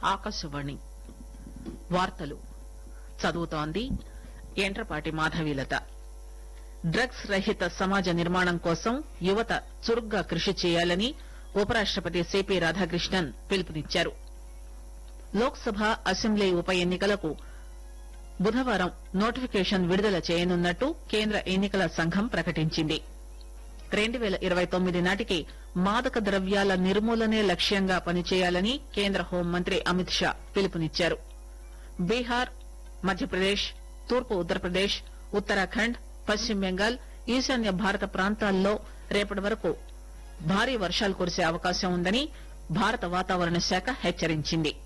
ఆకాశవాణి వార్తలు చదువుతోంది ఎంట్రపాటి మాధవీలత డ్రగ్స్ రహిత సమాజ నిర్మాణం కోసం యువత చురుగ్గా కృషి చేయాలని ఉపరాష్టపతి సిపి రాధాకృష్ణన్ పిలుపునిచ్చారు లోక్ సభ అసెంబ్లీ ఉప ఎన్నికలకు బుధవారం నోటిఫికేషన్ విడుదల చేయనున్నట్టు కేంద్ర ఎన్నికల సంఘం ప్రకటించింది రెండు పేల ఇరవై తొమ్మిది నాటికి మాదక ద్రవ్యాల నిర్మూలనే లక్ష్యంగా పనిచేయాలని కేంద్ర హోంమంత్రి అమిత్ షా పిలుపునిచ్చారు బీహార్ మధ్యప్రదేశ్ తూర్పు ఉత్తరప్రదేశ్ ఉత్తరాఖండ్ పశ్చిమ బెంగాల్ ఈశాన్య భారత ప్రాంతాల్లో రేపటి వరకు భారీ వర్షాలు కురిసే అవకాశం ఉందని భారత వాతావరణ శాఖ హెచ్చరించింది